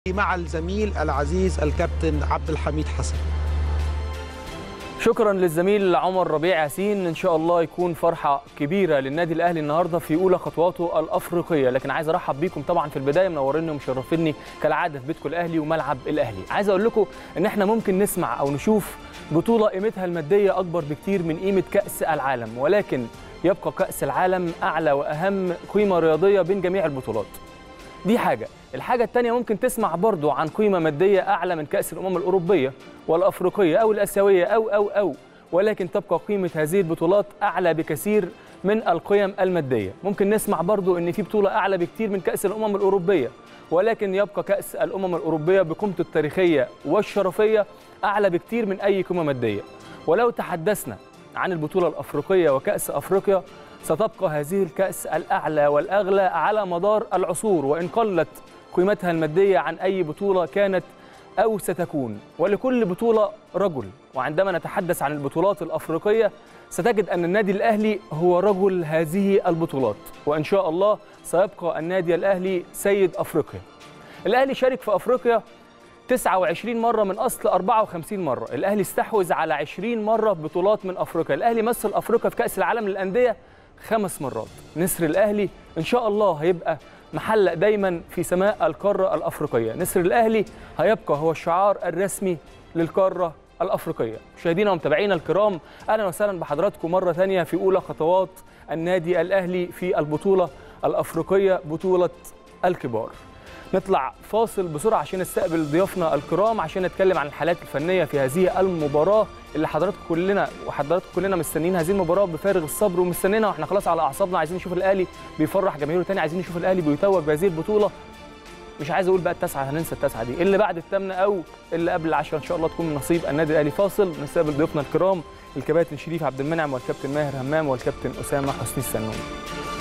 مع الزميل العزيز الكابتن عبد الحميد حسن شكرا للزميل عمر ربيع ياسين ان شاء الله يكون فرحه كبيره للنادي الاهلي النهارده في اولى خطواته الافريقيه لكن عايز ارحب بيكم طبعا في البدايه منوريني ومشرفيني كالعاده في بيتكم الاهلي وملعب الاهلي عايز اقول لكم ان احنا ممكن نسمع او نشوف بطوله قيمتها الماديه اكبر بكتير من قيمه كاس العالم ولكن يبقى كاس العالم اعلى واهم قيمه رياضيه بين جميع البطولات دي حاجة الحاجة التانية ممكن تسمع برضو عن قيمة مادية أعلى من كأس الأمم الأوروبية والأفريقية أو الآسيوية أو أو أو ولكن تبقى قيمة هذه البطولات أعلى بكثير من القيم المادية ممكن نسمع برضو أن في بطولة أعلى بكتير من كأس الأمم الأوروبية ولكن يبقى كأس الأمم الأوروبية بقيمته التاريخية والشرفية أعلى بكتير من أي قيمة مادية ولو تحدثنا عن البطولة الأفريقية وكأس أفريقيا ستبقى هذه الكأس الأعلى والأغلى على مدار العصور وإن قلت قيمتها المادية عن أي بطولة كانت أو ستكون ولكل بطولة رجل وعندما نتحدث عن البطولات الأفريقية ستجد أن النادي الأهلي هو رجل هذه البطولات وإن شاء الله سيبقى النادي الأهلي سيد أفريقيا الأهلي شارك في أفريقيا 29 مرة من أصل 54 مرة الأهلي استحوذ على 20 مرة بطولات من أفريقيا الأهلي مثل أفريقيا في كأس العالم للأندية خمس مرات نسر الأهلي إن شاء الله هيبقى محلق دايما في سماء القارة الأفريقية نسر الأهلي هيبقى هو الشعار الرسمي للقارة الأفريقية مشاهدينا ومتابعينا الكرام أهلا وسهلا بحضراتكم مرة ثانية في أولى خطوات النادي الأهلي في البطولة الأفريقية بطولة الكبار نطلع فاصل بسرعة عشان نستقبل ضيافنا الكرام عشان نتكلم عن الحالات الفنية في هذه المباراة اللي حضراتكم كلنا وحضراتكم كلنا مستنيين هذه المباراة بفارغ الصبر ومستنينا واحنا خلاص على أعصابنا عايزين نشوف الأهلي بيفرح جماهيره تاني عايزين نشوف الأهلي بيتوج بهذه البطولة مش عايز اقول بقى التاسعه هننسى التاسعه دي اللي بعد الثامنه او اللي قبل العشره ان شاء الله تكون من نصيب النادي الاهلي فاصل نستقبل ضيوفنا الكرام الكباتن شريف عبد المنعم والكابتن ماهر همام والكابتن اسامه حسني السنون